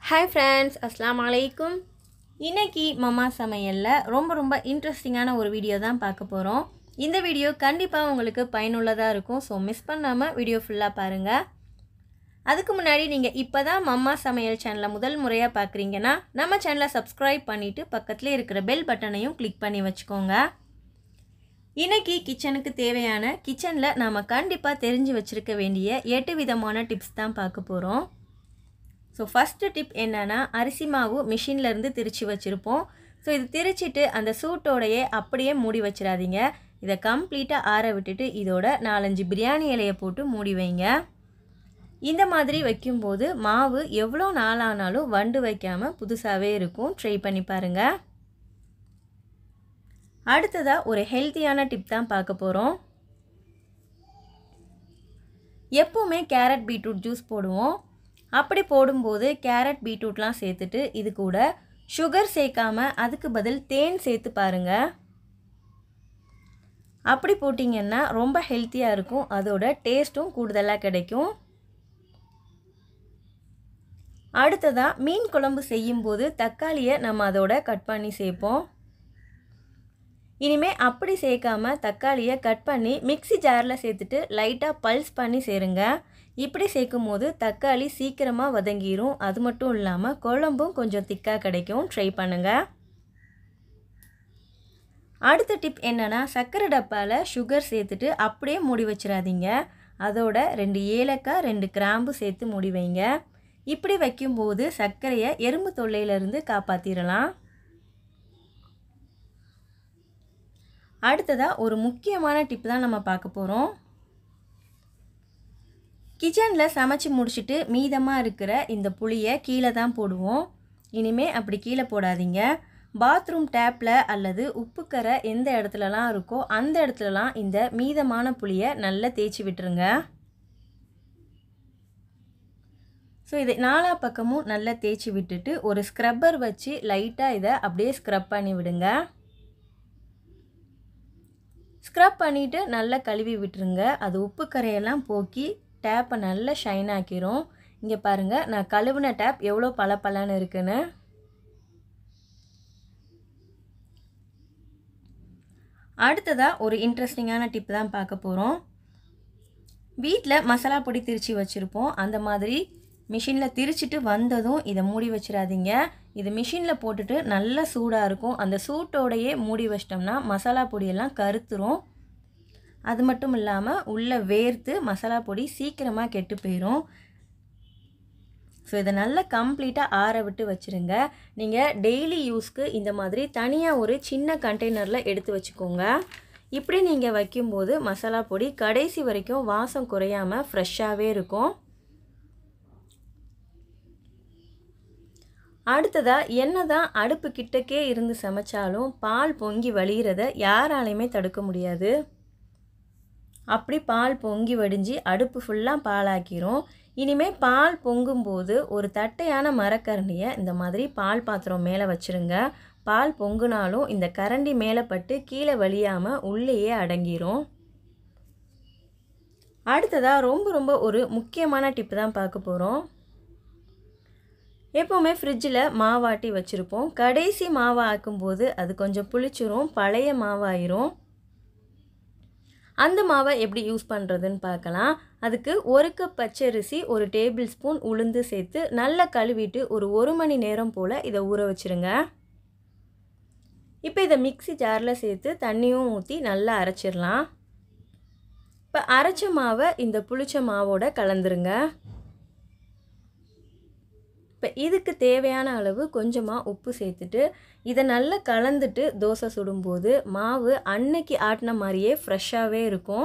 hi friends அஸ்ஸலாமு அலைக்கும் இன்னைக்கு மம்மா சமையலில் ரொம்ப ரொம்ப இன்ட்ரெஸ்டிங்கான ஒரு வீடியோ தான் பார்க்க போகிறோம் இந்த வீடியோ கண்டிப்பாக உங்களுக்கு பயனுள்ளதாக இருக்கும் ஸோ மிஸ் பண்ணாமல் வீடியோ ஃபுல்லாக பாருங்கள் அதுக்கு முன்னாடி நீங்கள் இப்போ தான் மம்மா சமையல் சேனலை முதல் முறையாக பார்க்குறீங்கன்னா நம்ம சேனலை சப்ஸ்கிரைப் பண்ணிவிட்டு பக்கத்துலேயே இருக்கிற பெல் பட்டனையும் கிளிக் பண்ணி வச்சுக்கோங்க இன்னைக்கு கிச்சனுக்கு தேவையான கிச்சனில் நாம் கண்டிப்பாக தெரிஞ்சு வச்சுருக்க வேண்டிய எட்டு விதமான டிப்ஸ் தான் பார்க்க போகிறோம் ஸோ ஃபஸ்ட்டு டிப் என்னென்னா அரிசி மாவு மிஷின்லேருந்து திரிச்சு வச்சுருப்போம் ஸோ இது திரிச்சிட்டு அந்த சூட்டோடையே அப்படியே மூடி வச்சிடாதீங்க இதை கம்ப்ளீட்டாக ஆற விட்டுட்டு இதோட நாலஞ்சு பிரியாணி இலையை போட்டு மூடி வைங்க இந்த மாதிரி வைக்கும்போது மாவு எவ்வளோ நாளானாலும் வண்டு வைக்காமல் புதுசாகவே இருக்கும் ட்ரை பண்ணி பாருங்கள் அடுத்ததாக ஒரு ஹெல்த்தியான டிப் தான் பார்க்க போகிறோம் எப்போவுமே கேரட் பீட்ரூட் ஜூஸ் போடுவோம் அப்படி போடும்போது கேரட் பீட்ரூட்லாம் சேர்த்துட்டு இது கூட சுகர் சேர்க்காம அதுக்கு பதில் தேன் சேர்த்து பாருங்கள் அப்படி போட்டிங்கன்னா ரொம்ப ஹெல்த்தியாக இருக்கும் அதோட டேஸ்ட்டும் கூடுதலாக கிடைக்கும் அடுத்ததாக மீன் குழம்பு செய்யும்போது தக்காளியை நம்ம அதோட கட் பண்ணி சேர்ப்போம் இனிமேல் அப்படி சேர்க்காம தக்காளியை கட் பண்ணி மிக்சி ஜாரில் சேர்த்துட்டு லைட்டாக பல்ஸ் பண்ணி சேருங்க இப்படி சேர்க்கும் போது தக்காளி சீக்கிரமாக வதங்கிரும் அது மட்டும் இல்லாமல் குழம்பும் கொஞ்சம் திக்காக கிடைக்கும் ட்ரை பண்ணுங்கள் அடுத்த டிப் என்னென்னா சர்க்கரை டப்பாவில் சுகர் சேர்த்துட்டு அப்படியே மூடி வச்சிடாதீங்க அதோட ரெண்டு ஏலக்காய் ரெண்டு கிராம்பு சேர்த்து மூடி வைங்க இப்படி வைக்கும்போது சர்க்கரையை எறும்பு தொல்லையிலேருந்து காப்பாற்றிடலாம் அடுத்ததாக ஒரு முக்கியமான டிப் தான் நம்ம பார்க்க போகிறோம் கிச்சனில் சமைச்சு முடிச்சுட்டு மீதமாக இருக்கிற இந்த புளியை கீழே தான் போடுவோம் இனிமேல் அப்படி கீழே போடாதீங்க பாத்ரூம் டேப்பில் அல்லது உப்புக்கரை எந்த இடத்துலலாம் இருக்கோ அந்த இடத்துலலாம் இந்த மீதமான புளியை நல்லா தேய்ச்சி விட்டுருங்க ஸோ இதை நாலா பக்கமும் நல்லா தேய்ச்சி விட்டுட்டு ஒரு ஸ்க்ரப்பர் வச்சு லைட்டாக இதை அப்படியே ஸ்க்ரப் பண்ணி விடுங்க ஸ்க்ரப் பண்ணிவிட்டு நல்லா கழுவி விட்டுருங்க அது உப்பு கரையெல்லாம் போக்கி டேப்பை நல்லா ஷைன் ஆக்கிரும் இங்கே பாருங்கள் நான் கழுவின டேப் எவ்வளோ பல பலன்னு இருக்குன்னு அடுத்ததாக ஒரு இன்ட்ரெஸ்டிங்கான டிப் தான் பார்க்க போகிறோம் வீட்டில் மசாலா பொடி திரிச்சு வச்சுருப்போம் அந்த மாதிரி மிஷினில் திரிச்சிட்டு வந்ததும் இதை மூடி வச்சிடாதீங்க இது மிஷினில் போட்டுட்டு நல்லா சூடாக இருக்கும் அந்த சூட்டோடையே மூடி வச்சிட்டோம்னா மசாலா பொடியெல்லாம் கருத்துரும் அது மட்டும் இல்லாமல் உள்ளே வேர்த்து மசாலா பொடி சீக்கிரமாக கெட்டு போயிடும் ஸோ இதை நல்லா கம்ப்ளீட்டாக ஆற விட்டு வச்சுருங்க நீங்கள் டெய்லி யூஸ்க்கு இந்த மாதிரி தனியாக ஒரு சின்ன கண்டெய்னரில் எடுத்து வச்சுக்கோங்க இப்படி நீங்கள் வைக்கும்போது மசாலா பொடி கடைசி வரைக்கும் வாசம் குறையாமல் ஃப்ரெஷ்ஷாகவே இருக்கும் அடுத்ததாக என்ன தான் அடுப்பு கிட்டக்கே இருந்து சமைச்சாலும் பால் பொங்கி வழிகிறத யாராலையுமே தடுக்க முடியாது அப்படி பால் பொங்கி வடிஞ்சு அடுப்பு ஃபுல்லாக பாலாக்கிரும் இனிமேல் பால் பொங்கும்போது ஒரு தட்டையான மரக்கரண்டியை இந்த மாதிரி பால் பாத்திரம் மேலே வச்சுருங்க பால் பொங்குனாலும் இந்த கரண்டி மேலே பட்டு கீழே வழியாமல் உள்ளேயே அடங்கிரும் அடுத்ததாக ரொம்ப ரொம்ப ஒரு முக்கியமான டிப்பு தான் பார்க்க போகிறோம் எப்போவுமே ஃப்ரிட்ஜில் மாவாட்டி வச்சுருப்போம் கடைசி மாவை ஆக்கும்போது அது கொஞ்சம் புளிச்சிரும் பழைய மாவாயிரும் அந்த மாவை எப்படி யூஸ் பண்ணுறதுன்னு பார்க்கலாம் அதுக்கு ஒரு கப் பச்சரிசி ஒரு டேபிள் ஸ்பூன் உளுந்து சேர்த்து நல்லா கழுவிட்டு ஒரு ஒரு மணி நேரம் போல் இதை ஊற வச்சுருங்க இப்போ இதை மிக்சி ஜாரில் சேர்த்து தண்ணியும் ஊற்றி நல்லா அரைச்சிடலாம் இப்போ அரைச்ச மாவை இந்த புளிச்ச மாவோட கலந்துருங்க இப்போ இதுக்கு தேவையான அளவு கொஞ்சமாக உப்பு சேர்த்துட்டு இதை நல்லா கலந்துட்டு தோசை சுடும்போது மாவு அன்னைக்கு ஆட்டின மாதிரியே ஃப்ரெஷ்ஷாகவே இருக்கும்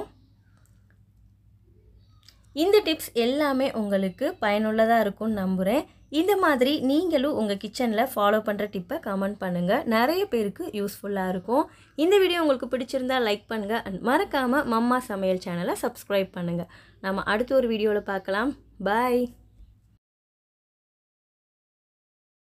இந்த டிப்ஸ் எல்லாமே உங்களுக்கு பயனுள்ளதாக இருக்கும்னு நம்புகிறேன் இந்த மாதிரி நீங்களும் உங்கள் கிச்சனில் ஃபாலோ பண்ணுற டிப்பை கமெண்ட் பண்ணுங்கள் நிறைய பேருக்கு யூஸ்ஃபுல்லாக இருக்கும் இந்த வீடியோ உங்களுக்கு பிடிச்சிருந்தா லைக் பண்ணுங்கள் அண்ட் மறக்காமல் மம்மா சமையல் சேனலை சப்ஸ்கிரைப் பண்ணுங்கள் நம்ம அடுத்த ஒரு வீடியோவில் பார்க்கலாம் பாய்